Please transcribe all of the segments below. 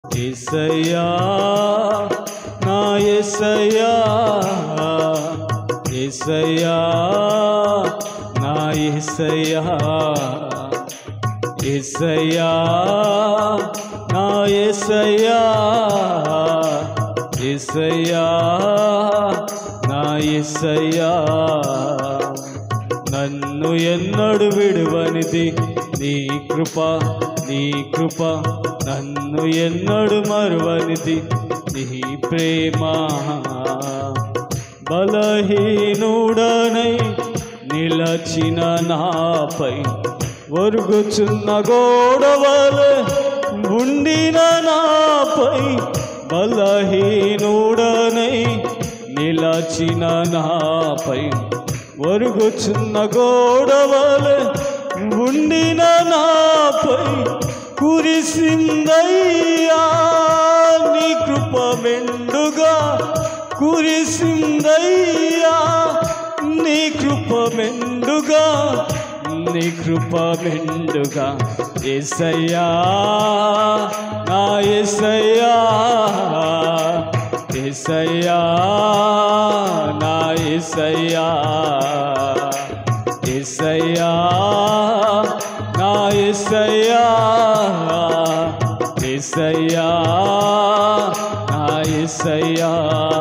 ఏసయ్యా నా ఏసయ్యా ఏసయ్యా నా ఏసయ్యా ఏసయ్యా నా ఏసయ్యా ఏసయ్యా నా ఏసయ్యా నన్ను ఎన్నడు విడువనిది నీ కృప నీ కృప నన్ను ఎన్నడు మరువనిది నీ ప్రేమ బలహీనుడనై నిలచిన నాపై ఒరుగుచున్న గోడవలే ఉండిన నాపై బలహీనుడనై నిలచిన నాపై ఒరుగుచున్న గోడవలే ఉండిన నాపై కురిసిందయ్యా నీ కృప మెండుగా కురిసిందయ్యా నీ కృప మెండుగా నీ కృప మెండుగా ఎసయ్యా నా ఎసయ్యా ఎసయ్యా నా ఎసయ్యా ఎసయ్యా నా ఎసయ్యా ఎసయ్యా నా ఎసయ్యా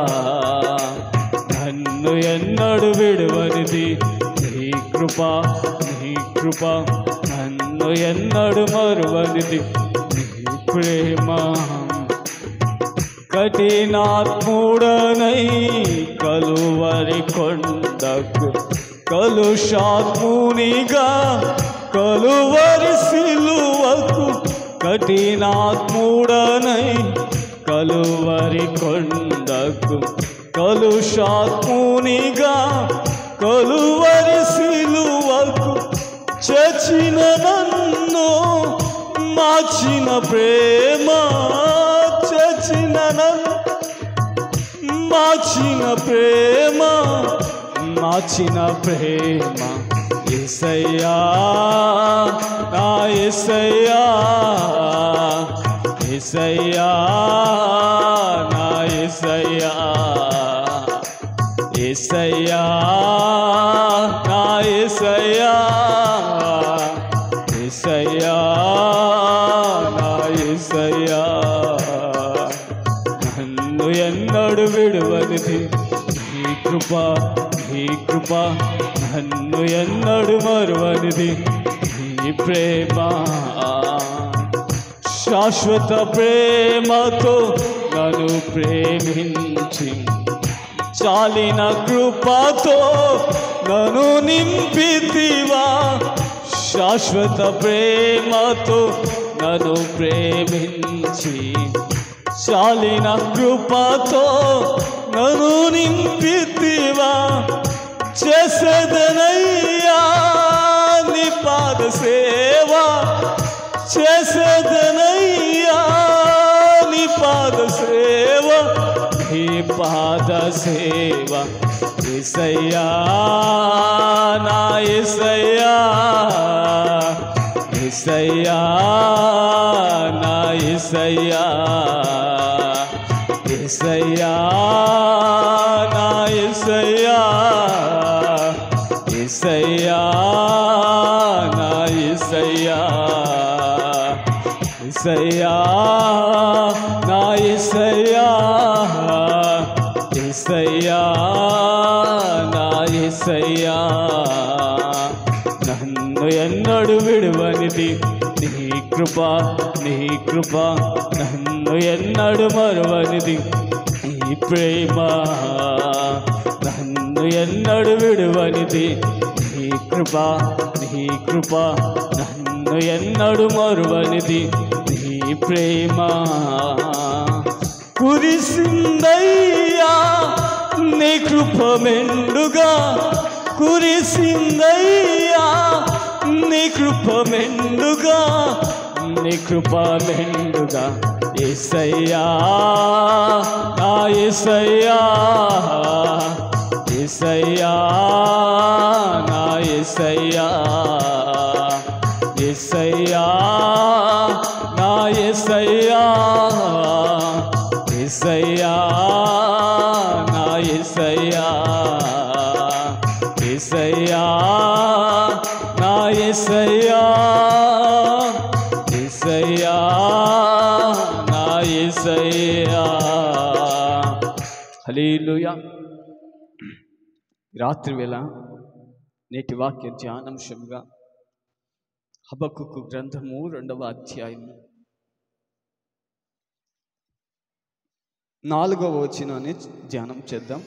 నన్ను ఎన్నడు విడువనిది నీ కృప నీ కృప నన్ను ఎన్నడు మరువనిది నీ ప్రేమ కఠినాత్ముడనై కలువరి కొండకు కలుషాత్మునిగా కలువరి సిలువకు కఠినాత్ముడనై కలువరి కొండకు కలుషాత్మునిగా కలువరి సిలువకు చచిన నన్ను మార్చిన ప్రేమ చచిన నన్ను మార్చిన ప్రేమ మార్చిన ప్రేమ ఎసయ్యా నా ఎసయ్యా ఎసయ్యా నా ఎసయ్యా ఎసయ్యా నా ఎసయ్యా ఎసయ్యా నా ఎసయ్యా నన్ను ఎన్నడు విడువనిది నీ కృప నీ కృప నన్ను ఎన్నడు మరువనిది నీ ప్రేమ శాశ్వత ప్రేమతో నన్ను ప్రేమించి చాలిన కృపతో నన్ను నింపితివా శాశ్వత ప్రేమతో నన్ను ప్రేమించి చాలిన కృపతో నన్ను నింపితివా చేసేదనయ్యా నీ పాద సేవ చేసేదనయ్యా నీ పాద సేవ నీ పాద సేవ ఎసయ్యా నా ఎసయ్యా ఎసయ్యా నా ఎసయ్యా ఎసయ్యా నా ఎసయ్యా ఎసయ్యా నా ఎసయ్యా ఎసయ్యా నా ఎసయ్యా ఎసయ్యా నా ఎసయ్యా నన్ను ఎన్నడు విడువనిది నీ కృప నీ కృప నన్ను ఎన్నడు మరువనిది నీ ప్రేమ నన్ను ఎన్నడు విడువనిది నీ కృప నీ కృప నన్ను ఎన్నడు మరువనిది నీ ప్రేమ కురిసిందయ్యా నీ కృప మెండుగా కురిసిందయ్యా నీ కృప మెండుగా నీ కృప మెండుగా ఎసయ్యా నా ఎసయ్యా ఎసయ్యా నా ఎసయ్యా ఎసయ్యా నా ఎసయ్యా ఎసయ్యా నా ఎసయ్యా ఎసయ్యా నా ఎసయ్యా ఎసయ్యా నా ఎసయ్యా హల్లెలూయా రాత్రి వేళ నేటి వాక్య ధ్యానాంశంగా హబకుకు గ్రంథము రెండవ అధ్యాయము నాలుగవ వచనాన్ని ధ్యానం చేద్దాం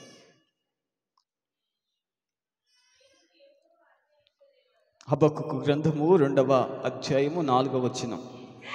హబకుకు గ్రంథము రెండవ అధ్యాయము నాలుగవ వచనం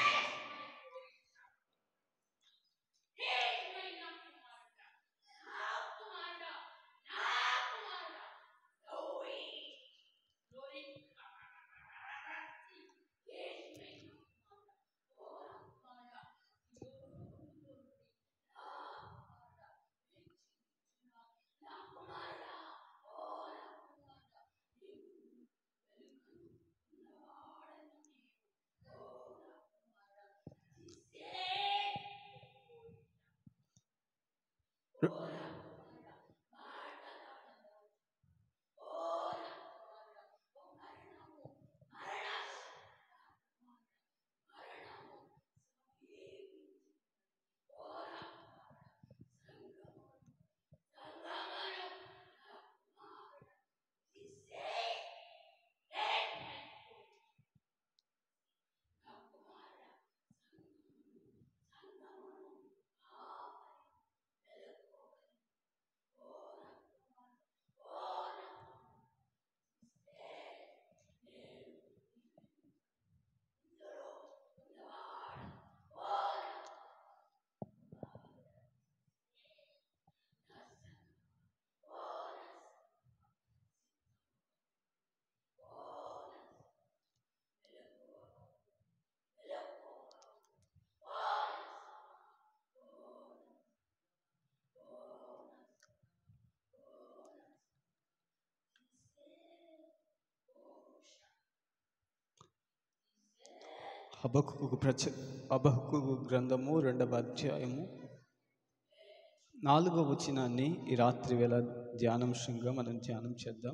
హబకుకు ప్రచ హబకుకు గ్రంథము రెండవ అధ్యాయము నాలుగవ వచనాన్ని ఈ రాత్రి వేళ ధ్యానాంశంగా మనం ధ్యానం చేద్దాం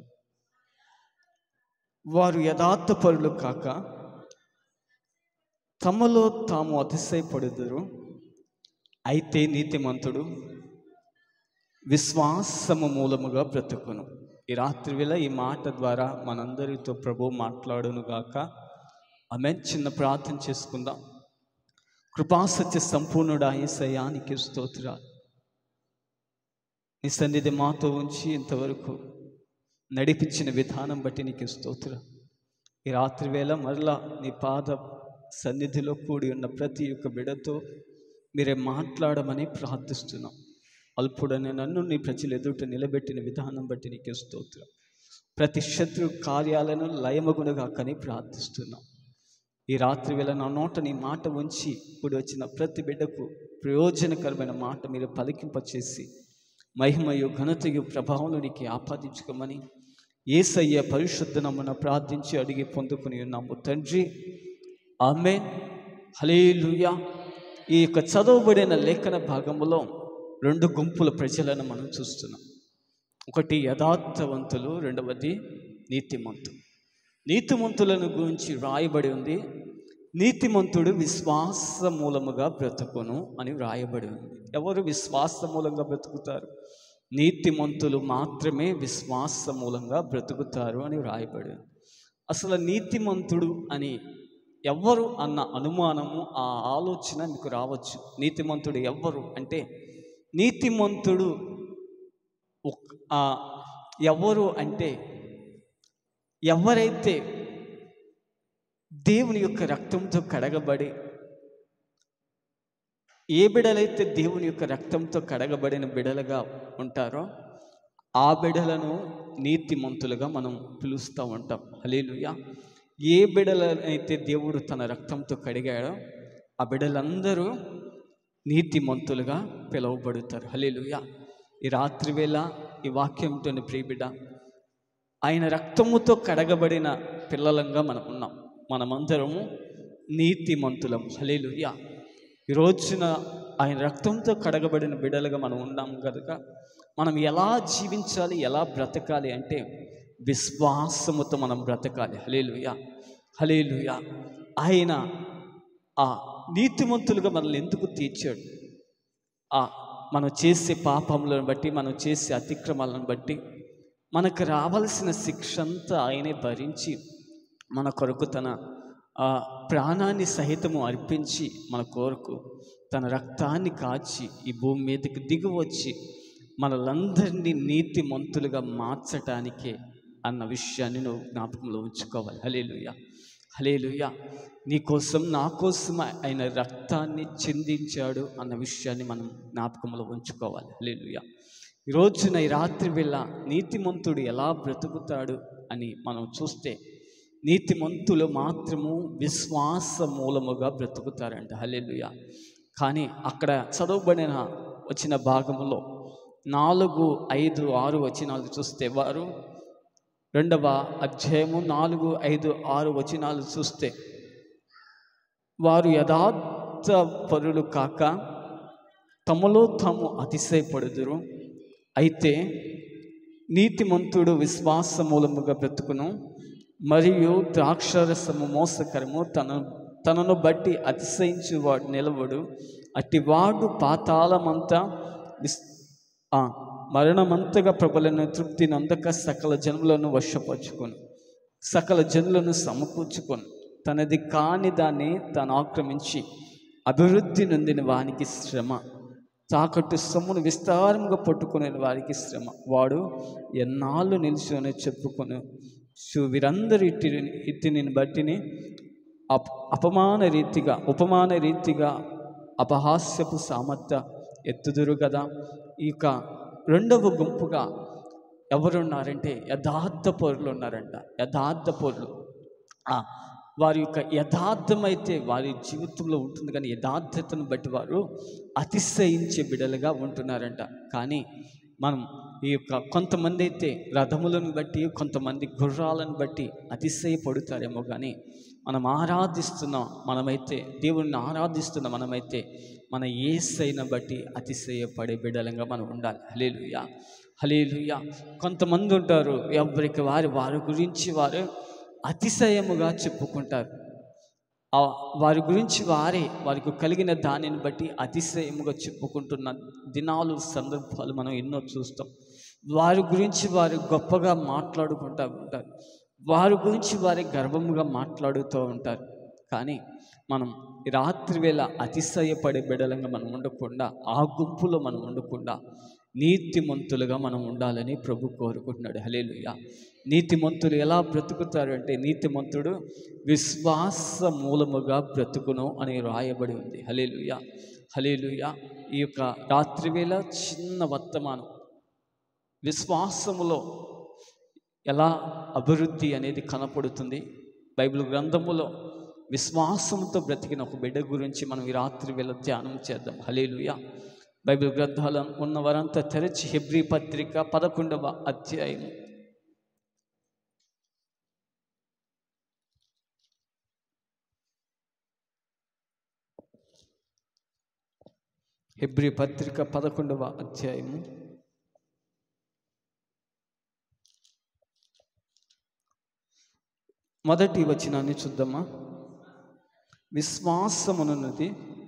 వారు యథార్థపరులు కాక తమలో తాము అతిశయపడుదురు అయితే నీతిమంతుడు విశ్వాసము మూలముగా బ్రతుకును ఈ రాత్రి వేళ ఈ మాట ద్వారా మనందరితో ప్రభు మాట్లాడును గాక ఆమె చిన్న ప్రార్థన చేసుకుందాం కృపాసత్య సంపూర్ణుడా ఏసయానికి స్తోత్ర నీ సన్నిధి మాతో ఉంచి ఇంతవరకు నడిపించిన విధానం బట్టి నీకు స్తోత్ర ఈ రాత్రి వేళ మరలా నీ పాద సన్నిధిలో కూడి ఉన్న ప్రతి ఒక్క బిడతో మీరే మాట్లాడమని ప్రార్థిస్తున్నాం అల్పుడని నన్ను నీ ప్రజలు ఎదుట నిలబెట్టిన విధానం బట్టి నీకు స్తోత్రం ప్రతి శత్రు కార్యాలను లయమగునుగా కని ప్రార్థిస్తున్నాం ఈ రాత్రి వేళ నా నోట నీ మాట ఉంచి ఇప్పుడు వచ్చిన ప్రతి బిడ్డకు ప్రయోజనకరమైన మాట మీరు పలికింపచేసి మహిమయు ఘనతయు ప్రభావం నీకు ఆపాదించుకోమని ఏసయ్య పరిశుద్ధ నమ్మున ప్రార్థించి అడిగి పొందుకుని ఉన్నాము తండ్రి ఆమె హలేలుయా ఈ యొక్క చదవబడిన లేఖన భాగములో రెండు గుంపుల ప్రజలను మనం చూస్తున్నాం ఒకటి యథార్థవంతులు రెండవది నీతిమంతులు నీతిమంతులను గురించి రాయబడి ఉంది నీతిమంతుడు విశ్వాస మూలముగా బ్రతుకును అని వ్రాయబడి ఉంది ఎవరు విశ్వాస మూలంగా బ్రతుకుతారు నీతిమంతులు మాత్రమే విశ్వాస మూలంగా బ్రతుకుతారు అని వ్రాయబడి ఉంది అసలు నీతిమంతుడు అని ఎవ్వరు అన్న అనుమానము ఆ ఆలోచన మీకు రావచ్చు నీతిమంతుడు ఎవ్వరు అంటే నీతిమంతుడు ఒక్- ఆ ఎవరు అంటే ఎవరైతే దేవుని యొక్క రక్తంతో కడగబడి ఏ బిడలైతే దేవుని యొక్క రక్తంతో కడగబడిన బిడలుగా ఉంటారో ఆ బిడలను నీతిమంతులుగా మనం పిలుస్తూ ఉంటాం హలేలుయా ఏ బిడలనైతే దేవుడు తన రక్తంతో కడిగాడో ఆ బిడలందరూ నీతిమంతులుగా పిలువబడుతారు హలేలుయా ఈ రాత్రి వేళ ఈ వాక్యంతోని ప్రియబిడ్డ ఆయన రక్తముతో కడగబడిన పిల్లలంగా మనం ఉన్నాం మనమందరము నీతిమంతులం హలేలుయా ఈ రోజున ఆయన రక్తంతో కడగబడిన బిడలుగా మనం ఉన్నాం కనుక మనం ఎలా జీవించాలి ఎలా బ్రతకాలి అంటే విశ్వాసముతో మనం బ్రతకాలి హలేలుయ హలేలుయ ఆయన ఆ నీతిమంతులుగా మనల్ని ఎందుకు తీర్చాడు ఆ మనం చేసే పాపములను బట్టి మనం చేసే అతిక్రమాలను బట్టి మనకు రావాల్సిన శిక్ష అంతా ఆయనే భరించి మన కొరకు తన ఆ ప్రాణాన్ని సహితము అర్పించి మన కొరకు తన రక్తాన్ని కాచి ఈ భూమి మీదకి దిగి వచ్చి మనలందరినీ నీతిమంతులుగా మార్చటానికే అన్న విషయాన్ని నువ్వు జ్ఞాపకంలో ఉంచుకోవాలి హలేలుయ హలేలుయ నీ కోసం నా కోసం ఆయన రక్తాన్ని చిందించాడు అన్న విషయాన్ని మనం జ్ఞాపకంలో ఉంచుకోవాలి హలేలుయ ఈ రోజున ఈ రాత్రి వేళ నీతిమంతుడు ఎలా బ్రతుకుతాడు అని మనం చూస్తే నీతిమంతులు మాత్రము విశ్వాస మూలముగా బ్రతుకుతారంట హల్లెలూయా కానీ అక్కడ చదవబడిన వచ్చిన భాగంలో నాలుగు ఐదు ఆరు వచనాలు చూస్తే వారు రెండవ అధ్యాయము నాలుగు ఐదు ఆరు వచనాలు చూస్తే వారు యథార్థ పరులు కాక తమలో తాము అతిశయపడుదురు అయితే నీతిమంతుడు విశ్వాస మూలముగా బ్రతుకును మరియు ద్రాక్షరసము మోసకరము తన తనను బట్టి అతిశయించువాడు నిలవడు అట్టివాడు పాతాళమంతా విస్ ఆ, మరణమంతగా ప్రబలను తృప్తి నందక సకల జనులను వశపరుచుకొని సకల జనులను సమకూర్చుకొని తనది కాని దాన్ని తాను ఆక్రమించి అభివృద్ధి నొందిన వానికి శ్రమ తాకట్టు సొమ్మును విస్తారంగా పట్టుకునే వారికి శ్రమ వాడు ఎన్నాళ్ళు నిల్చొని చెప్పుకొని చూ వీరందరి ఇట్టి ఇట్టిని బట్టిని అప అపమాన రీతిగా ఉపమాన రీతిగా అపహాస్యపు సామర్థ్య ఎత్తుదురు కదా ఇక రెండవ గుంపుగా ఎవరున్నారంటే యథార్థ పౌరులు ఉన్నారంట యథార్థ పౌరులు ఆ, వారి యొక్క యథార్థమైతే వారి జీవితంలో ఉంటుంది కానీ యథార్థతను బట్టి వారు అతిశయించే బిడలుగా ఉంటున్నారంట కానీ మనం ఈ యొక్క కొంతమంది అయితే రథములను బట్టి కొంతమంది గుర్రాలను బట్టి అతిశయపడుతారేమో కానీ మనం ఆరాధిస్తున్న మనమైతే దేవుణ్ణి ఆరాధిస్తున్న మనమైతే మన ఏసైన బట్టి అతిశయపడే బిడలంగా మనం ఉండాలి హలేలుయా హలేలుయా కొంతమంది ఉంటారు ఎవరికి వారి వారి గురించి వారు అతిశయముగా చెప్పుకుంటారు ఆ వారి గురించి వారే వారికి కలిగిన దానిని బట్టి అతిశయముగా చెప్పుకుంటున్న దినాలు సందర్భాలు మనం ఎన్నో చూస్తాం వారి గురించి వారు గొప్పగా మాట్లాడుకుంటూ ఉంటారు వారి గురించి వారి గర్వముగా మాట్లాడుతూ ఉంటారు కానీ మనం ఈ రాత్రి వేళ అతిశయపడే బిడలంగా మనం ఉండకుండా ఆ గుంపులో మనం ఉండకుండా నీతిమంతులుగా మనం ఉండాలని ప్రభు కోరుకుంటున్నాడు హలేలుయ నీతిమంతులు ఎలా బ్రతుకుతారు అంటే నీతిమంతుడు విశ్వాస మూలముగా బ్రతుకును అని రాయబడి ఉంది హలేలుయ హలేలుయ ఈ యొక్క రాత్రివేళ చిన్న వర్తమానం విశ్వాసములో ఎలా అభివృద్ధి అనేది కనపడుతుంది బైబిల్ గ్రంథములో విశ్వాసంతో బ్రతికిన ఒక బిడ్డ గురించి మనం ఈ రాత్రి వేళ ధ్యానం చేద్దాం హలేలుయ బైబిల్ గ్రంథాలు ఉన్న వారంతా తెరచి హెబ్రీ పత్రిక పదకొండవ అధ్యాయం హెబ్రీ పత్రిక పదకొండవ అధ్యాయము మొదటి వచనాన్ని చూద్దామా విశ్వాసమునున్నది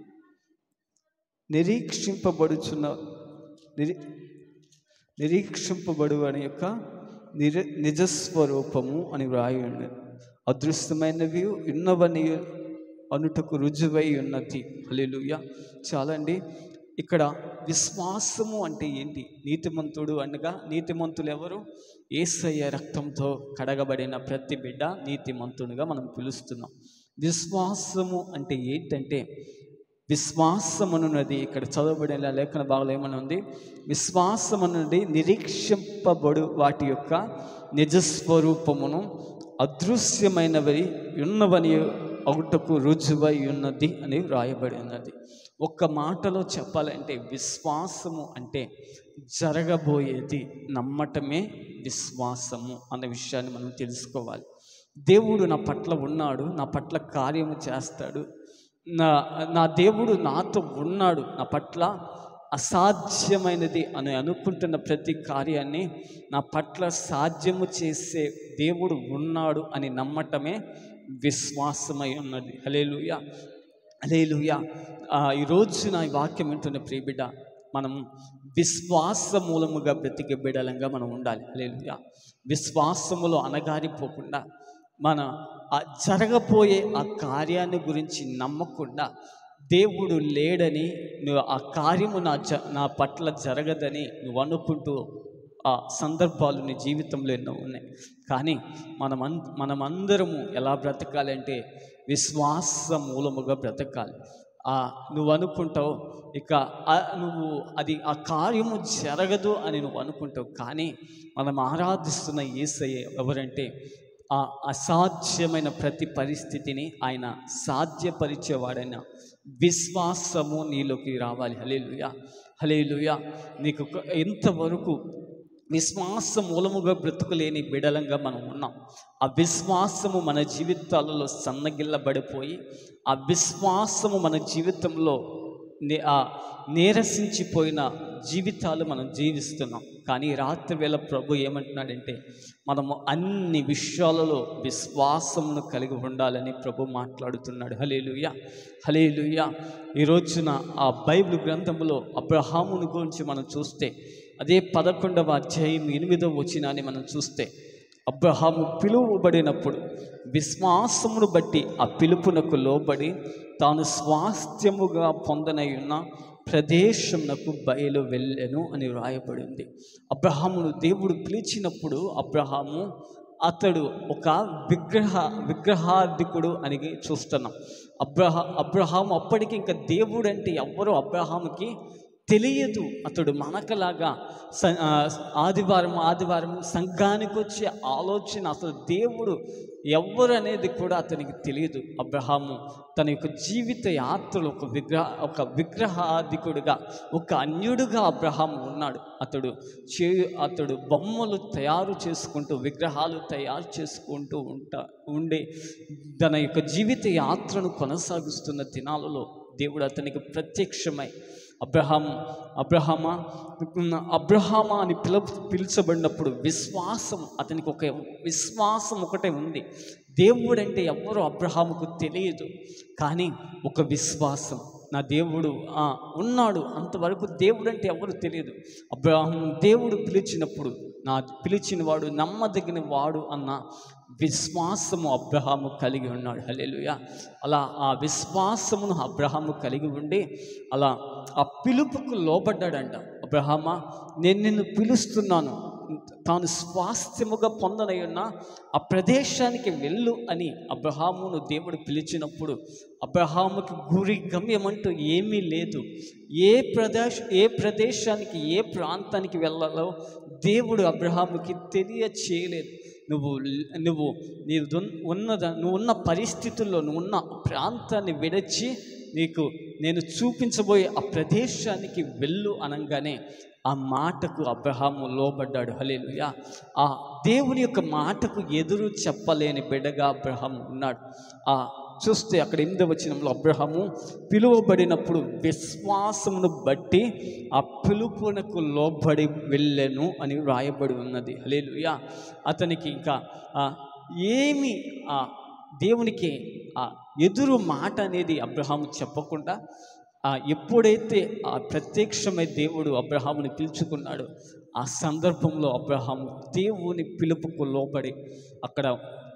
నిరీక్షింపబడుచున్న నిరీ నిరీక్షింపబడు అనే యొక్క నిర నిజస్వరూపము అని వ్రాయి ఉన్నది అదృశ్యమైనవి ఉన్నవని అనుటకు రుజువై ఉన్నది హల్లెలూయ చాలండి ఇక్కడ విశ్వాసము అంటే ఏంటి నీతిమంతుడు అనగా నీతిమంతులు ఎవరు ఏసయ్య రక్తంతో కడగబడిన ప్రతి బిడ్డ నీతిమంతునిగా మనం పిలుస్తున్నాం విశ్వాసము అంటే ఏంటంటే విశ్వాసమనున్నది ఇక్కడ చదవబడిన లేఖన భాగంలో ఏమని ఉంది విశ్వాసమనున్నది నిరీక్షింపబడు వాటి యొక్క నిజస్వరూపమును అదృశ్యమైనవి ఉన్నవని ఒకటకు రుజువై ఉన్నది అని వ్రాయబడి ఉన్నది ఒక్క మాటలో చెప్పాలంటే విశ్వాసము అంటే జరగబోయేది నమ్మటమే విశ్వాసము అన్న విషయాన్ని మనం తెలుసుకోవాలి దేవుడు నా పట్ల ఉన్నాడు నా పట్ల కార్యము చేస్తాడు నా నా దేవుడు నాతో ఉన్నాడు నా పట్ల అసాధ్యమైనది అని అనుకుంటున్న ప్రతి కార్యాన్ని నా పట్ల సాధ్యము చేసే దేవుడు ఉన్నాడు అని నమ్మటమే విశ్వాసమై ఉన్నది హలేలుయ హలేలుయ ఈరోజు నా ఈ వాక్యం వింటున్న ప్రియబిడ్డ మనం విశ్వాస మూలముగా బ్రతికే బిడలంగా మనం ఉండాలి హలేలుయ విశ్వాసములో అనగారిపోకుండా మన ఆ జరగబోయే ఆ కార్యాన్ని గురించి నమ్మకుండా దేవుడు లేడని నువ్వు ఆ కార్యము నా జ నా పట్ల జరగదని నువ్వు అనుకుంటూ ఆ సందర్భాలు నీ జీవితంలో ఎన్నో ఉన్నాయి కానీ మనం అన్ మనమందరము ఎలా బ్రతకాలంటే విశ్వాస మూలముగా బ్రతకాలి ఆ నువ్వు అనుకుంటావు ఇక ఆ నువ్వు అది ఆ కార్యము జరగదు అని నువ్వు అనుకుంటావు కానీ మనం ఆరాధిస్తున్న ఏసయ్య ఎవరంటే ఆ అసాధ్యమైన ప్రతి పరిస్థితిని ఆయన సాధ్యపరిచేవాడైన విశ్వాసము నీలోకి రావాలి హలేలుయా హలేలుయా నీకు ఒక- ఎంతవరకు విశ్వాస మూలముగా బ్రతుకులేని బిడలంగా మనం ఉన్నాం ఆ విశ్వాసము మన జీవితాలలో సన్నగిల్లబడిపోయి ఆ విశ్వాసము మన జీవితంలో నే- ఆ నీరసించిపోయిన జీవితాలు మనం జీవిస్తున్నాం కానీ ఈ రాత్రి వేళ ప్రభు ఏమంటున్నాడంటే మనము అన్ని విషయాలలో విశ్వాసమును కలిగి ఉండాలని ప్రభు మాట్లాడుతున్నాడు హలేలుయ హలేలుయ ఈ రోజున ఆ బైబిల్ గ్రంథంలో అబ్రహాముని గురించి మనం చూస్తే అదే పదకొండవ అధ్యాయం ఎనిమిదవ వచనాన్ని మనం చూస్తే అబ్రహాము పిలువబడినప్పుడు విశ్వాసమును బట్టి ఆ పిలుపునకు లోబడి తాను స్వాస్థ్యముగా పొందనై ఉన్న ప్రదేశమునకు బయలు వెళ్ళెను అని వ్రాయబడింది అబ్రహామును దేవుడు పిలిచినప్పుడు అబ్రహాము అతడు ఒక విగ్రహ విగ్రహార్థికుడు అని చూస్తున్నాం అబ్రహ అబ్రహాము అప్పటికి ఇంకా దేవుడు అంటే ఎవ్వరూ అబ్రహాముకి తెలియదు అతడు మనకలాగా స ఆ, ఆదివారం ఆదివారం సంఘానికి వచ్చే ఆలోచన అసలు దేవుడు ఎవరు అనేది కూడా అతనికి తెలియదు అబ్రహాము తన యొక్క జీవిత యాత్రలో ఒక విగ్రహ ఒక విగ్రహాధికుడిగా ఒక అన్యుడుగా అబ్రహాము ఉన్నాడు అతడు చే అతడు బొమ్మలు తయారు చేసుకుంటూ విగ్రహాలు తయారు చేసుకుంటూ ఉంటా ఉండే తన యొక్క జీవిత యాత్రను కొనసాగిస్తున్న దినాలలో దేవుడు అతనికి ప్రత్యక్షమై అబ్రహాం అబ్రహామా అబ్రహామా అని పిల పిలిచబడినప్పుడు విశ్వాసం అతనికి ఒక విశ్వాసం ఒకటే ఉంది దేవుడు అంటే ఎవ్వరూ అబ్రహాముకు తెలియదు కానీ ఒక విశ్వాసం నా దేవుడు ఆ, ఉన్నాడు అంతవరకు దేవుడు అంటే ఎవరు తెలియదు అబ్రహాం దేవుడు పిలిచినప్పుడు నా పిలిచిన వాడు నమ్మదగిన వాడు అన్న విశ్వాసము అబ్రహాము కలిగి ఉన్నాడు హల్లెలూయా అలా ఆ విశ్వాసమును అబ్రహాము కలిగి ఉండి అలా ఆ పిలుపుకు లోబడ్డాడంట అబ్రహామా నేను నిన్ను పిలుస్తున్నాను తాను స్వాస్థ్యముగా పొందనై ఉన్న ఆ ప్రదేశానికి వెళ్ళు అని అబ్రహామును దేవుడు పిలిచినప్పుడు అబ్రహాముకి గురి గమ్యమంటూ ఏమీ లేదు ఏ ప్రదేశ ఏ ప్రదేశానికి ఏ ప్రాంతానికి వెళ్ళాలో దేవుడు అబ్రహాముకి తెలియచేయలేదు నువ్వు నువ్వు నీవు దున్- ఉన్నద నువ్వు ఉన్న పరిస్థితుల్లో నువ్వు ఉన్న ప్రాంతాన్ని విడచి నీకు నేను చూపించబోయే ఆ ప్రదేశానికి వెళ్ళు అనగానే ఆ మాటకు అబ్రహాము లోబడ్డాడు హలేలుయా ఆ దేవుని యొక్క మాటకు ఎదురు చెప్పలేని బిడ్డగా అబ్రహాము ఉన్నాడు ఆ చూస్తే అక్కడ ఎనిమిదవ వచనంలో అబ్రహాము పిలువబడినప్పుడు విశ్వాసమును బట్టి ఆ పిలుపునకు లోబడి వెళ్ళెను అని వ్రాయబడి ఉన్నది హలేలుయా అతనికి ఇంకా ఆ, ఏమి ఆ దేవునికి ఆ ఎదురు మాట అనేది అబ్రహాము చెప్పకుండా ఆ ఎప్పుడైతే ఆ ప్రత్యక్షమై దేవుడు అబ్రహాముని పిలుచుకున్నాడో ఆ సందర్భంలో అబ్రహాము దేవుని పిలుపుకు లోబడి అక్కడ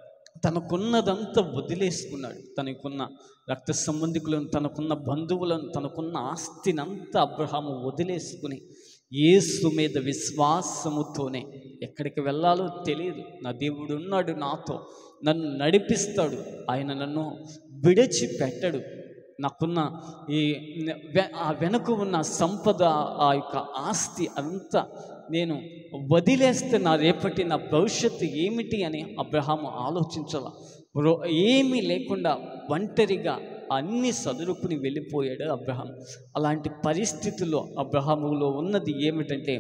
తనకున్నదంతా వదిలేసుకున్నాడు తనకున్న రక్త సంబంధికులను తనకున్న బంధువులను తనకున్న ఆస్తినంతా అబ్రహాము వదిలేసుకుని యేసు మీద విశ్వాసముతోనే ఎక్కడికి వెళ్ళాలో తెలియదు నా దేవుడు ఉన్నాడు నాతో నన్ను నడిపిస్తాడు ఆయన నన్ను విడిచిపెట్టడు నాకున్న ఈ వె- ఆ వెనుక ఉన్న సంపద ఆ యొక్క ఆస్తి అంతా నేను వదిలేస్తే నా రేపటి నా భవిష్యత్తు ఏమిటి అని అబ్రహాము ఆలోచించాల రో- ఏమీ లేకుండా ఒంటరిగా అన్ని సదురుకుని వెళ్ళిపోయాడు అబ్రహాం అలాంటి పరిస్థితుల్లో అబ్రహాములో ఉన్నది ఏమిటంటే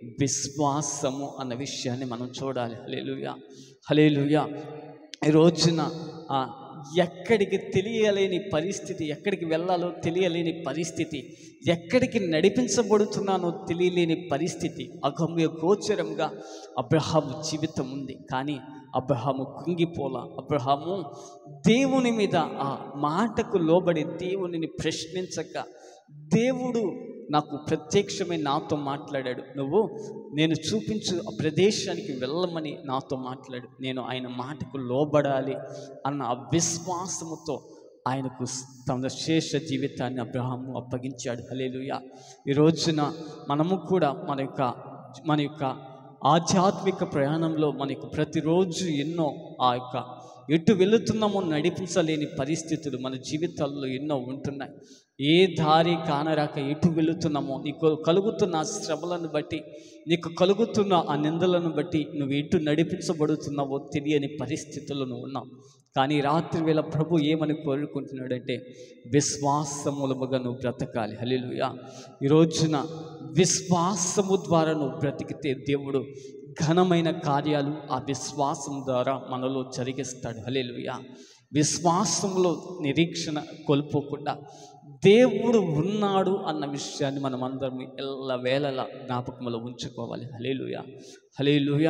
విశ్వాసము అన్న విషయాన్ని మనం చూడాలి హలేలుయా హలేలుయా ఈ రోజున ఆ ఎక్కడికి తెలియలేని పరిస్థితి ఎక్కడికి వెళ్ళాలో తెలియలేని పరిస్థితి ఎక్కడికి నడిపించబడుతున్నానో తెలియలేని పరిస్థితి అగమ్య గోచరంగా అబ్రహాము జీవితం ఉంది కానీ అబ్రహాము కుంగిపోల అబ్రహాము దేవుని మీద ఆ మాటకు లోబడి దేవునిని ప్రశ్నించక దేవుడు నాకు ప్రత్యక్షమై నాతో మాట్లాడాడు నువ్వు నేను చూపించు ఆ ప్రదేశానికి వెళ్ళమని నాతో మాట్లాడు నేను ఆయన మాటకు లోబడాలి అన్న ఆ విశ్వాసముతో ఆయనకు తన శేష జీవితాన్ని అబ్రహాము అప్పగించాడు హలేలుయ ఈ రోజున మనము కూడా మన యొక్క మన యొక్క ఆధ్యాత్మిక ప్రయాణంలో మనకు ప్రతిరోజు ఎన్నో ఆ యొక్క ఎటు వెళుతున్నామో నడిపించలేని పరిస్థితులు మన జీవితాల్లో ఎన్నో ఉంటున్నాయి ఏ దారి కానరాక ఎటు వెళుతున్నామో నీకు కలుగుతున్న ఆ శ్రమలను బట్టి నీకు కలుగుతున్న ఆ నిందలను బట్టి నువ్వు ఎటు నడిపించబడుతున్నావో తెలియని పరిస్థితుల్లో నువ్వు ఉన్నావు కానీ రాత్రి వేళ ప్రభు ఏమని కోరుకుంటున్నాడంటే విశ్వాసములముగా నువ్వు బ్రతకాలి హలిలుయా ఈ రోజున విశ్వాసము ద్వారా నువ్వు బ్రతికితే దేవుడు ఘనమైన కార్యాలు ఆ విశ్వాసం ద్వారా మనలో జరిగిస్తాడు హలేలుయా విశ్వాసంలో నిరీక్షణ కోల్పోకుండా దేవుడు ఉన్నాడు అన్న విషయాన్ని మనం అందరం ఎల్ల వేళలా జ్ఞాపకంలో ఉంచుకోవాలి హలేలుయా హలేలుయా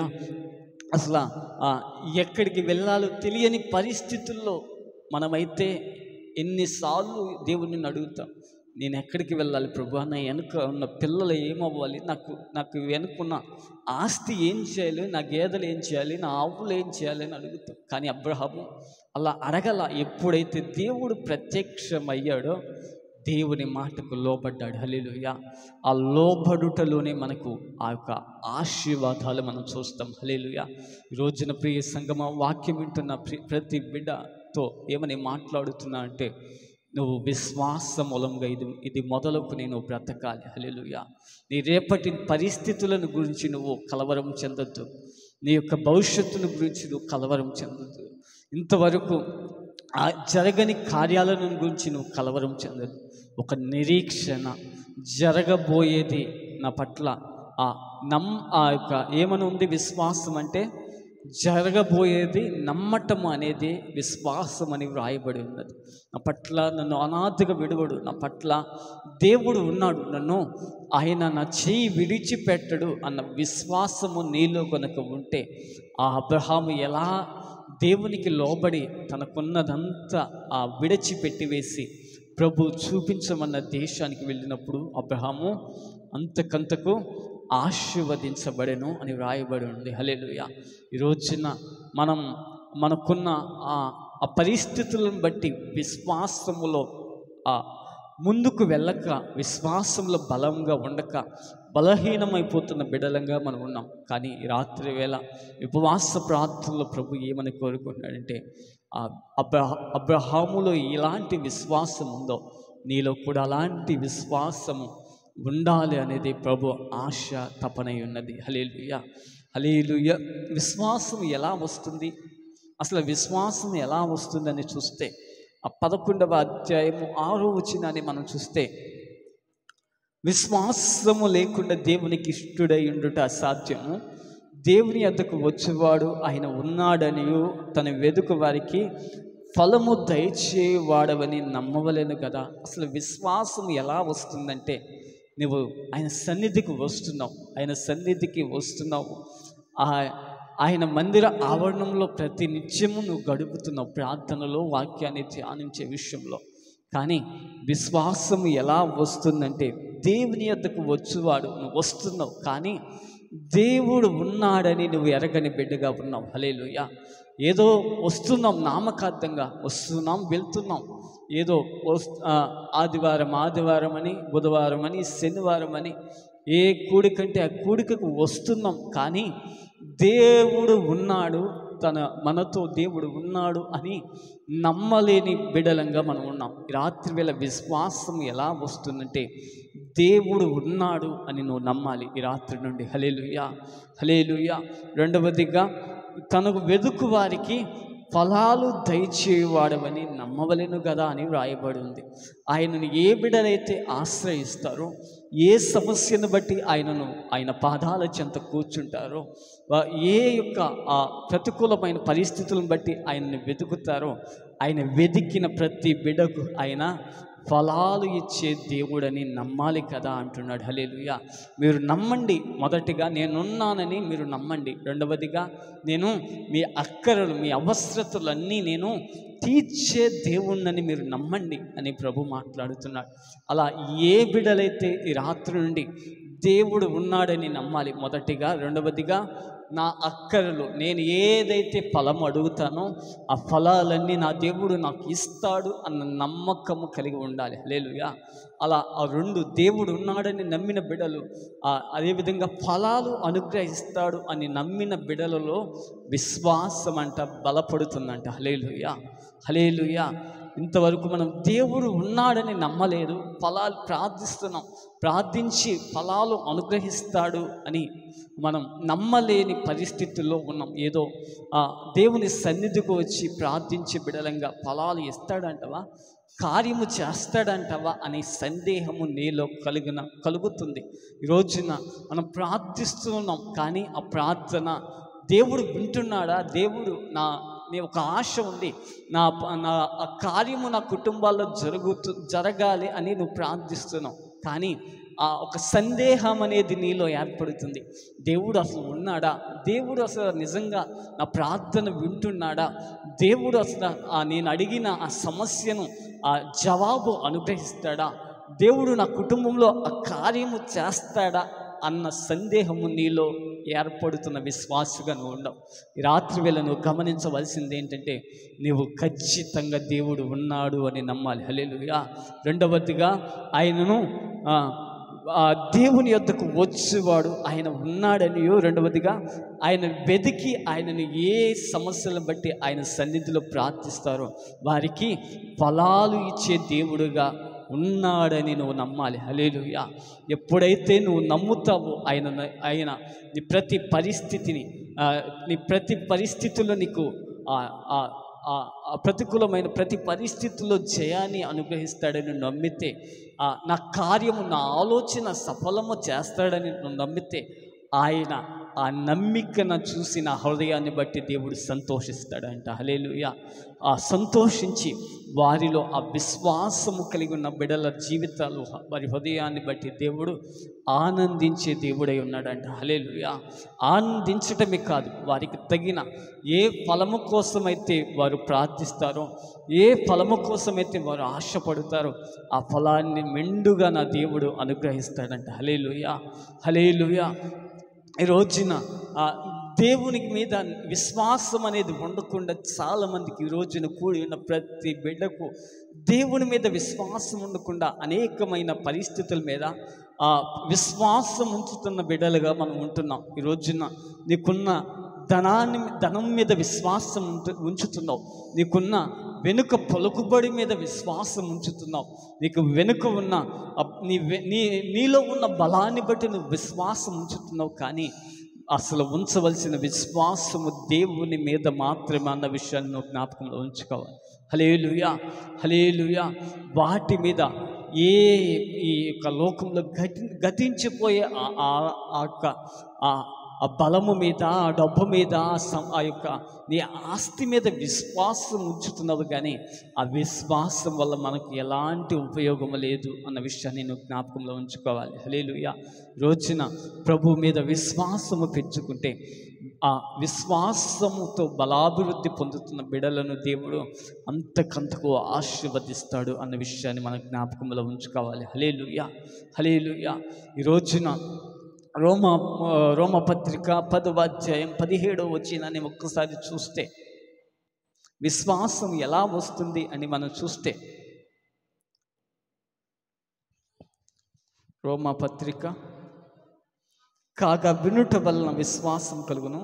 అసలు ఆ, ఎక్కడికి వెళ్ళాలో తెలియని పరిస్థితుల్లో మనమైతే ఎన్నిసార్లు దేవుడిని అడుగుతాం నేను ఎక్కడికి వెళ్ళాలి ప్రభు నా వెనుక ఉన్న పిల్లలు ఏమవ్వాలి నాకు నాకు వెనుకున్న ఆస్తి ఏం చేయాలి నా గేదెలు ఏం చేయాలి నా ఆవులు ఏం చేయాలి అని అడుగుతాం కానీ అబ్రహాము అలా అడగల ఎప్పుడైతే దేవుడు ప్రత్యక్షమయ్యాడో దేవుని మాటకు లోబడ్డాడు హలేలుయ ఆ లోబడుటలోనే మనకు ఆ యొక్క ఆశీర్వాదాలు మనం చూస్తాం హలేలుయ ఈ రోజున ప్రియ సంగమ వాక్యం వింటున్న ప్రి- ప్రతి బిడ్డతో ఏమని మాట్లాడుతున్నా అంటే నువ్వు విశ్వాస మూలంగా ఇది ఇది మొదలకు నేను బ్రతకాలి హలేలుయ నీ రేపటి పరిస్థితులను గురించి నువ్వు కలవరం చెందొద్దు నీ యొక్క భవిష్యత్తును గురించి నువ్వు కలవరం చెందొద్దు ఇంతవరకు ఆ జరగని కార్యాలను గురించి నువ్వు కలవరం చెందదు ఒక నిరీక్షణ జరగబోయేది నా పట్ల ఆ నమ్ ఆ యొక్క ఏమని ఉంది విశ్వాసం అంటే జరగబోయేది నమ్మటం అనేది విశ్వాసం అని వ్రాయబడి ఉన్నది నా పట్ల నన్ను అనాథగా విడువడు నా పట్ల దేవుడు ఉన్నాడు నన్ను ఆయన నా చేయి విడిచిపెట్టడు అన్న విశ్వాసము నీలో కనుక ఉంటే ఆ అబ్రహాము ఎలా దేవునికి లోబడి తనకున్నదంతా ఆ విడిచిపెట్టి వేసి ప్రభు చూపించమన్న దేశానికి వెళ్ళినప్పుడు అబ్రహాము అంతకంతకు ఆశీర్వదించబడెను అని వ్రాయబడి ఉంది హలేలుయ ఈ రోజున మనం మనకున్న ఆ ఆ పరిస్థితులను బట్టి విశ్వాసములో ఆ ముందుకు వెళ్ళక విశ్వాసంలో బలంగా ఉండక బలహీనమైపోతున్న బిడలంగా మనం ఉన్నాం కానీ ఈ రాత్రి వేళ ఉపవాస ప్రార్థనలో ప్రభు ఏమని కోరుకుంటున్నాడంటే ఆ అబ్రహ అబ్రహాములో ఎలాంటి విశ్వాసం ఉందో నీలో కూడా అలాంటి విశ్వాసము ఉండాలి అనేది ప్రభు ఆశ తపనై ఉన్నది హలేలుయ హలేలుయ విశ్వాసం ఎలా వస్తుంది అసలు విశ్వాసం ఎలా వస్తుందని చూస్తే ఆ పదకొండవ అధ్యాయము ఆరో వచనాన్ని మనం చూస్తే విశ్వాసము లేకుండా దేవునికి ఇష్టడై ఉండుట అసాధ్యము దేవుని వద్దకు వచ్చేవాడు ఆయన ఉన్నాడనియు తన వెదుకు వారికి ఫలము దయచేవాడవని నమ్మవలేను కదా అసలు విశ్వాసం ఎలా వస్తుందంటే నువ్వు ఆయన సన్నిధికి వస్తున్నావు ఆయన సన్నిధికి వస్తున్నావు ఆ ఆయన మందిర ఆవరణంలో ప్రతి నిత్యము నువ్వు గడుపుతున్నావు ప్రార్థనలో వాక్యాన్ని ధ్యానించే విషయంలో కానీ విశ్వాసం ఎలా వస్తుందంటే దేవుని యొద్దకు వచ్చువాడు నువ్వు వస్తున్నావు కానీ దేవుడు ఉన్నాడని నువ్వు ఎరగని బిడ్డగా ఉన్నావు హలేలుయ ఏదో వస్తున్నాం నామకార్థంగా వస్తున్నాం వెళ్తున్నాం ఏదో వస్ ఆ, ఆదివారం ఆదివారం అని బుధవారం అని శనివారం అని ఏ కూడికంటే ఆ కూడికకు వస్తున్నాం కానీ దేవుడు ఉన్నాడు తన మనతో దేవుడు ఉన్నాడు అని నమ్మలేని బిడలంగా మనం ఉన్నాం ఈ రాత్రి వేళ విశ్వాసం ఎలా వస్తుందంటే దేవుడు ఉన్నాడు అని నువ్వు నమ్మాలి ఈ రాత్రి నుండి హలేలుయా హలేలుయా రెండవదిగా తనకు వెదుకు వారికి ఫలాలు దయచేవాడవని నమ్మవలెను కదా అని వ్రాయబడి ఉంది ఆయనను ఏ బిడలైతే ఆశ్రయిస్తారో ఏ సమస్యను బట్టి ఆయనను ఆయన పాదాల చెంత కూర్చుంటారో వా- ఏ యొక్క ఆ ప్రతికూలమైన పరిస్థితులను బట్టి ఆయనను వెతుకుతారో ఆయన వెతికిన ప్రతి బిడకు ఆయన ఫలాలు ఇచ్చే దేవుడని నమ్మాలి కదా అంటున్నాడు హలేలుయ మీరు నమ్మండి మొదటిగా నేనున్నానని మీరు నమ్మండి రెండవదిగా నేను మీ అక్కరలు మీ అవసరతలన్నీ నేను తీర్చే దేవుణ్ణని మీరు నమ్మండి అని ప్రభు మాట్లాడుతున్నాడు అలా ఏ బిడలైతే ఈ రాత్రి నుండి దేవుడు ఉన్నాడని నమ్మాలి మొదటిగా రెండవదిగా నా అక్కరలు నేను ఏదైతే ఫలం అడుగుతానో ఆ ఫలాలన్నీ నా దేవుడు నాకు ఇస్తాడు అన్న నమ్మకము కలిగి ఉండాలి లేలుయా అలా ఆ రెండు దేవుడు ఉన్నాడని నమ్మిన బిడలు ఆ అదేవిధంగా ఫలాలు అనుగ్రహిస్తాడు అని నమ్మిన బిడలలో విశ్వాసం అంట బలపడుతుందంట హలేలుయా హలేలుయా ఇంతవరకు మనం దేవుడు ఉన్నాడని నమ్మలేదు ఫలాలు ప్రార్థిస్తున్నాం ప్రార్థించి ఫలాలు అనుగ్రహిస్తాడు అని మనం నమ్మలేని పరిస్థితుల్లో ఉన్నాం ఏదో ఆ దేవుని సన్నిధికి వచ్చి ప్రార్థించే బిడలంగా ఫలాలు ఇస్తాడంటవా కార్యము చేస్తాడంటవా అనే సందేహము నీలో కలిగిన కలుగుతుంది ఈ రోజున మనం ప్రార్థిస్తున్నాం కానీ ఆ ప్రార్థన దేవుడు వింటున్నాడా దేవుడు నా నీ ఒక ఆశ ఉంది నా ప- నా ఆ కార్యము నా కుటుంబాల్లో జరుగుతు జరగాలి అని నువ్వు ప్రార్థిస్తున్నావు కానీ ఆ ఒక సందేహం అనేది నీలో ఏర్పడుతుంది దేవుడు అసలు ఉన్నాడా దేవుడు అసలు నిజంగా నా ప్రార్థన వింటున్నాడా దేవుడు అసలు ఆ నేను అడిగిన ఆ సమస్యను ఆ జవాబు అనుగ్రహిస్తాడా దేవుడు నా కుటుంబంలో ఆ కార్యము చేస్తాడా అన్న సందేహము నీలో ఏర్పడుతున్న విశ్వాసుగా నువ్వు ఉండవు ఈ రాత్రి వేళ నువ్వు గమనించవలసింది ఏంటంటే నీవు ఖచ్చితంగా దేవుడు ఉన్నాడు అని నమ్మాలి హలేలుయా రెండవదిగా ఆయనను ఆ, ఆ దేవుని యొద్దకు వచ్చేవాడు ఆయన ఉన్నాడనియో రెండవదిగా ఆయన వెతికి ఆయనను ఏ సమస్యలను బట్టి ఆయన సన్నిధిలో ప్రార్థిస్తారో వారికి ఫలాలు ఇచ్చే దేవుడుగా ఉన్నాడని నువ్వు నమ్మాలి హలేలుయా ఎప్పుడైతే నువ్వు నమ్ముతావో ఆయన ఆయన నీ ప్రతి పరిస్థితిని ఆ, నీ ప్రతి పరిస్థితుల్లో నీకు ఆ, ఆ, ఆ, ఆ ప్రతికూలమైన ప్రతి పరిస్థితుల్లో జయాన్ని అనుగ్రహిస్తాడని నువ్వు నమ్మితే ఆ, నా కార్యము నా ఆలోచన సఫలము చేస్తాడని నువ్వు నమ్మితే ఆయన ఆ నమ్మికను చూసి నా హృదయాన్ని బట్టి దేవుడు సంతోషిస్తాడంట హలేలుయ ఆ సంతోషించి వారిలో ఆ విశ్వాసము కలిగి ఉన్న బిడల జీవితాలు వారి హృదయాన్ని బట్టి దేవుడు ఆనందించే దేవుడై ఉన్నాడంట హలేలుయ ఆనందించటమే కాదు వారికి తగిన ఏ ఫలము కోసమైతే వారు ప్రార్థిస్తారో ఏ ఫలము కోసమైతే వారు ఆశపడతారో ఆ ఫలాన్ని మెండుగా నా దేవుడు అనుగ్రహిస్తాడంట హలేలుయ హలేలుయ ఈ రోజున ఆ దేవునికి మీద విశ్వాసం అనేది ఉండకుండా చాలామందికి ఈ రోజున కూడి ఉన్న ప్రతి బిడ్డకు దేవుని మీద విశ్వాసం ఉండకుండా అనేకమైన పరిస్థితుల మీద ఆ విశ్వాసం ఉంచుతున్న బిడ్డలుగా మనం ఉంటున్నాం ఈ రోజున నీకున్న ధనాన్ని ధనం మీద విశ్వాసం ఉంటు ఉంచుతున్నావు నీకున్న వెనుక పలుకుబడి మీద విశ్వాసం ఉంచుతున్నావు నీకు వెనుక ఉన్న ఆ నీ వె- నీ నీలో ఉన్న బలాన్ని బట్టి నువ్వు విశ్వాసం ఉంచుతున్నావు కానీ అసలు ఉంచవలసిన విశ్వాసము దేవుని మీద మాత్రమే అన్న విషయాన్ని నువ్వు జ్ఞాపకంలో ఉంచుకోవాలి హలేలుయా హలేలుయా వాటి మీద ఏ ఈ యొక్క లోకంలో గతి గతించిపోయే ఆ- ఆ- ఆ యొక్క ఆ ఆ బలము మీద ఆ డబ్బు మీద ఆ సం- ఆ యొక్క నీ ఆస్తి మీద విశ్వాసం ఉంచుతున్నావు కానీ ఆ విశ్వాసం వల్ల మనకు ఎలాంటి ఉపయోగం లేదు అన్న విషయాన్ని నువ్వు జ్ఞాపకంలో ఉంచుకోవాలి హలేలుయ రోజున ప్రభు మీద విశ్వాసము పెంచుకుంటే ఆ విశ్వాసముతో బలాభివృద్ధి పొందుతున్న బిడలను దేవుడు అంతకంతకు ఆశీర్వదిస్తాడు అన్న విషయాన్ని మన జ్ఞాపకంలో ఉంచుకోవాలి హలేలుయ హలేలుయ ఈ రోజున రోమ రోమపత్రిక పదవ అధ్యాయం పదిహేడవ వచ్చినని ఒక్కసారి చూస్తే విశ్వాసం ఎలా వస్తుంది అని మనం చూస్తే రోమపత్రిక కాగా వినుట వలన విశ్వాసం కలుగును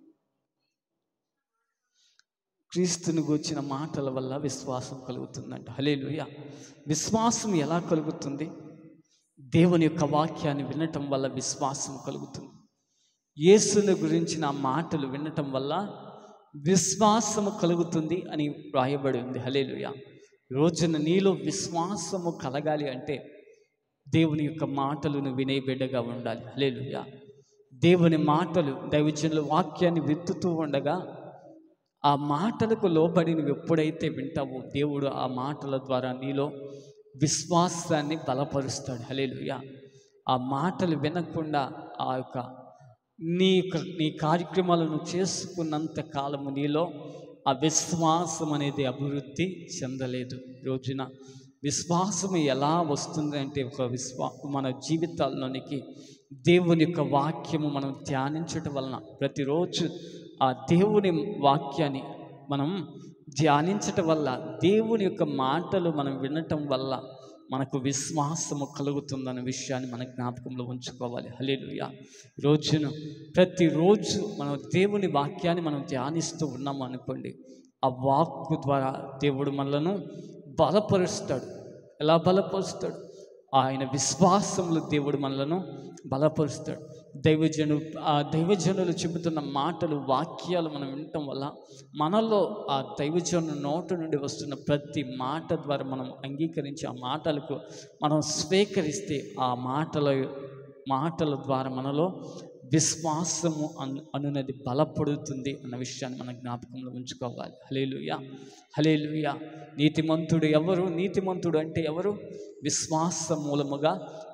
క్రీస్తుని గూర్చిన మాటల వల్ల విశ్వాసం కలుగుతుందంట హలేలుయ విశ్వాసం ఎలా కలుగుతుంది దేవుని యొక్క వాక్యాన్ని వినటం వల్ల విశ్వాసం కలుగుతుంది యేసుని గురించిన మాటలు వినటం వల్ల విశ్వాసము కలుగుతుంది అని వ్రాయబడి ఉంది హలేలుయ రోజున నీలో విశ్వాసము కలగాలి అంటే దేవుని యొక్క మాటలను వినే బిడ్డగా ఉండాలి హలేలుయ దేవుని మాటలు దైవజనుల వాక్యాన్ని విత్తుతూ ఉండగా ఆ మాటలకు లోబడి నువ్వు ఎప్పుడైతే వింటావో దేవుడు ఆ మాటల ద్వారా నీలో విశ్వాసాన్ని బలపరుస్తాడు హలేలుయ ఆ మాటలు వినకుండా ఆ యొక్క నీ యొక్క నీ కార్యక్రమాలను చేసుకున్నంత కాలము నీలో ఆ విశ్వాసం అనేది అభివృద్ధి చెందలేదు ఈ రోజున విశ్వాసం ఎలా వస్తుంది అంటే ఒక విశ్వా మన జీవితాల్లోనికి దేవుని యొక్క వాక్యము మనం ధ్యానించటం వలన ప్రతిరోజు ఆ దేవుని వాక్యాన్ని మనం ధ్యానించటం వల్ల దేవుని యొక్క మాటలు మనం వినటం వల్ల మనకు విశ్వాసము కలుగుతుందన్న విషయాన్ని మన జ్ఞాపకంలో ఉంచుకోవాలి హలేలుయ రోజును ప్రతిరోజు మనం దేవుని వాక్యాన్ని మనం ధ్యానిస్తూ ఉన్నాము అనుకోండి ఆ వాక్కు ద్వారా దేవుడు మనలను బలపరుస్తాడు ఎలా బలపరుస్తాడు ఆయన విశ్వాసంలో దేవుడు మనలను బలపరుస్తాడు దైవజను ఆ దైవజనులు చెబుతున్న మాటలు వాక్యాలు మనం వినటం వల్ల మనలో ఆ దైవజను నోట నుండి వస్తున్న ప్రతి మాట ద్వారా మనం అంగీకరించి ఆ మాటలకు మనం స్వీకరిస్తే ఆ మాటల మాటల ద్వారా మనలో విశ్వాసము అను అనున్నది బలపడుతుంది అన్న విషయాన్ని మన జ్ఞాపకంలో ఉంచుకోవాలి హలేలుయ హలేలుయ నీతిమంతుడు ఎవరు నీతిమంతుడు అంటే ఎవరు విశ్వాస మూలముగా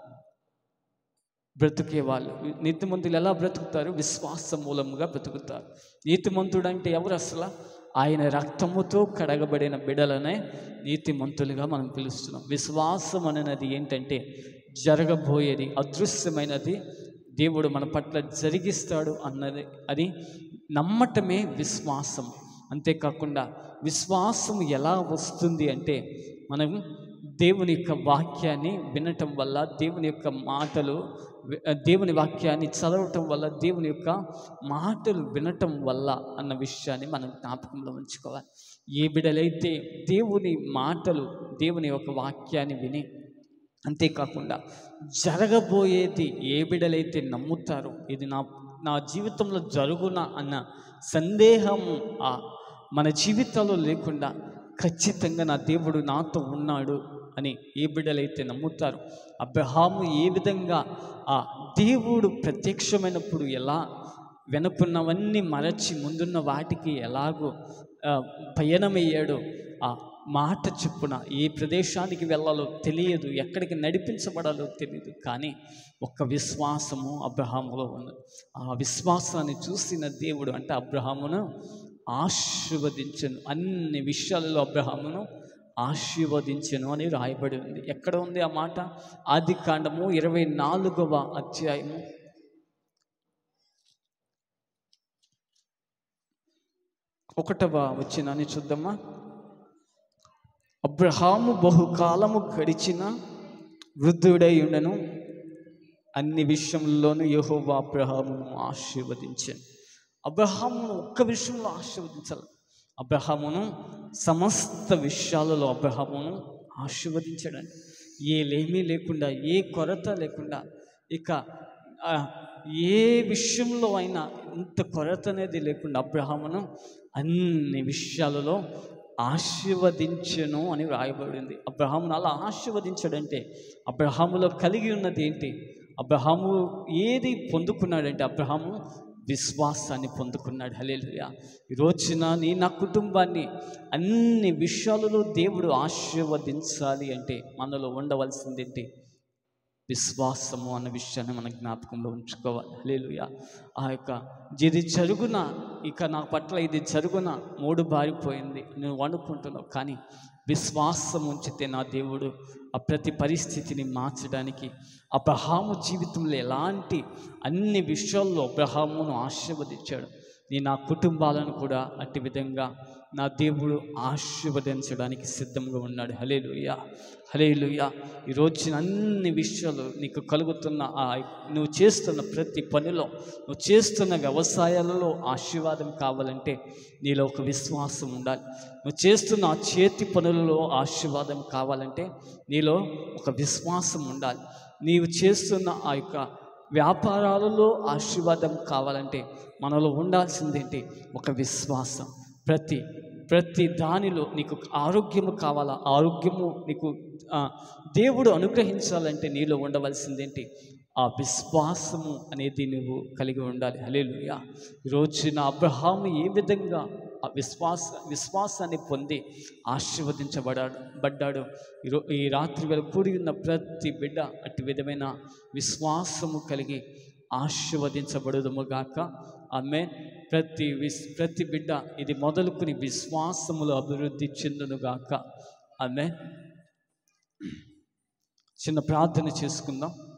బ్రతికేవాళ్ళు నీతిమంతులు ఎలా బ్రతుకుతారు విశ్వాస మూలముగా బ్రతుకుతారు నీతిమంతుడు అంటే ఎవరు అసలు ఆయన రక్తముతో కడగబడిన బిడలనే నీతిమంతులుగా మనం పిలుస్తున్నాం విశ్వాసం అనేది ఏంటంటే జరగబోయేది అదృశ్యమైనది దేవుడు మన పట్ల జరిగిస్తాడు అన్నది అది నమ్మటమే విశ్వాసం అంతేకాకుండా విశ్వాసం ఎలా వస్తుంది అంటే మనం దేవుని యొక్క వాక్యాన్ని వినటం వల్ల దేవుని యొక్క మాటలు వి- దేవుని వాక్యాన్ని చదవటం వల్ల దేవుని యొక్క మాటలు వినటం వల్ల అన్న విషయాన్ని మనం జ్ఞాపకంలో ఉంచుకోవాలి ఏ బిడలైతే దేవుని మాటలు దేవుని యొక్క వాక్యాన్ని విని అంతేకాకుండా జరగబోయేది ఏ బిడలైతే నమ్ముతారో ఇది నా నా జీవితంలో జరుగున అన్న సందేహము ఆ మన జీవితంలో లేకుండా ఖచ్చితంగా నా దేవుడు నాతో ఉన్నాడు అని ఏ బిడ్డలైతే నమ్ముతారో అబ్రహాము ఏ విధంగా ఆ దేవుడు ప్రత్యక్షమైనప్పుడు ఎలా వెనుకున్నవన్నీ మరచి ముందున్న వాటికి ఎలాగో ఆ, పయనమయ్యాడో ఆ మాట చెప్పున ఏ ప్రదేశానికి వెళ్ళాలో తెలియదు ఎక్కడికి నడిపించబడాలో తెలియదు కానీ ఒక్క విశ్వాసము అబ్రహాములో ఉన్నది ఆ విశ్వాసాన్ని చూసిన దేవుడు అంటే అబ్రహామును ఆశీర్వదించను అన్ని విషయాలలో అబ్రహామును ఆశీర్వదించను అని రాయబడి ఉంది ఎక్కడ ఉంది ఆ మాట ఆది కాండము ఇరవై నాలుగవ అధ్యాయము ఒకటవ వచ్చినని చూద్దామా అబ్రహాము బహుకాలము గడిచిన వృద్ధుడై ఉండను అన్ని విషయంలోనూ యెహోవా అబ్రహామును ఆశీర్వదించాను అబ్రహామును ఒక్క విషయంలో ఆశీర్వదించాలి అబ్రహామును సమస్త విషయాలలో అబ్రహామును ఆశీర్వదించాడండి ఏ లేమీ లేకుండా ఏ కొరత లేకుండా ఇక ఆ, ఏ విషయంలో అయినా ఇంత కొరత అనేది లేకుండా అబ్రహామును అన్ని విషయాలలో ఆశీర్వదించను అని వ్రాయబడింది అబ్రహామును అలా ఆశీర్వదించాడంటే అబ్రహాములో కలిగి ఉన్నది ఏంటి అబ్రహాము ఏది పొందుకున్నాడంటే అబ్రహాము విశ్వాసాన్ని పొందుకున్నాడు హలేలుయా ఈ రోజున నీ నా కుటుంబాన్ని అన్ని విషయాలలో దేవుడు ఆశీర్వదించాలి అంటే మనలో ఉండవలసింది ఏంటి విశ్వాసము అన్న విషయాన్ని మన జ్ఞాపకంలో ఉంచుకోవాలి హలేలుయా ఆ యొక్క ఇది జరుగున ఇక నా పట్ల ఇది జరుగున మూడు బారిపోయింది నువ్వు అనుకుంటున్నావు కానీ విశ్వాసం ఉంచితే నా దేవుడు ఆ ప్రతి పరిస్థితిని మార్చడానికి అబ్రహాము జీవితంలో ఎలాంటి అన్ని విషయాల్లో అబ్రహామును ఆశీర్వదించాడు నేను నా కుటుంబాలను కూడా అట్టి విధంగా నా దేవుడు ఆశీర్వదించడానికి సిద్ధంగా ఉన్నాడు హలేలుయ్యా హలేలుయ్యా ఈ రోజున అన్ని విషయాలు నీకు కలుగుతున్న ఆ నువ్వు చేస్తున్న ప్రతి పనిలో నువ్వు చేస్తున్న వ్యవసాయాలలో ఆశీర్వాదం కావాలంటే నీలో ఒక విశ్వాసం ఉండాలి నువ్వు చేస్తున్న ఆ చేతి పనులలో ఆశీర్వాదం కావాలంటే నీలో ఒక విశ్వాసం ఉండాలి నీవు చేస్తున్న ఆ యొక్క వ్యాపారాలలో ఆశీర్వాదం కావాలంటే మనలో ఉండాల్సిందేంటి ఒక విశ్వాసం ప్రతి ప్రతి దానిలో నీకు ఆరోగ్యము కావాలా ఆరోగ్యము నీకు ఆ, దేవుడు అనుగ్రహించాలంటే నీలో ఉండవలసిందేంటి ఆ విశ్వాసము అనేది నువ్వు కలిగి ఉండాలి హలేలుయా ఈరోజు నా అబ్రహాము ఏ విధంగా ఆ విశ్వాస విశ్వాసాన్ని పొంది ఆశీర్వదించబడాడు బడ్డాడు ఈరో ఈ రాత్రి వేళ కూడి ఉన్న ప్రతి బిడ్డ అట్టి విధమైన విశ్వాసము కలిగి ఆశీర్వదించబడుదుము గాక ఆమె ప్రతి విస్ ప్రతి బిడ్డ ఇది మొదలుకుని విశ్వాసములు అభివృద్ధి చెందును గాక ఆమె చిన్న ప్రార్థన చేసుకుందాం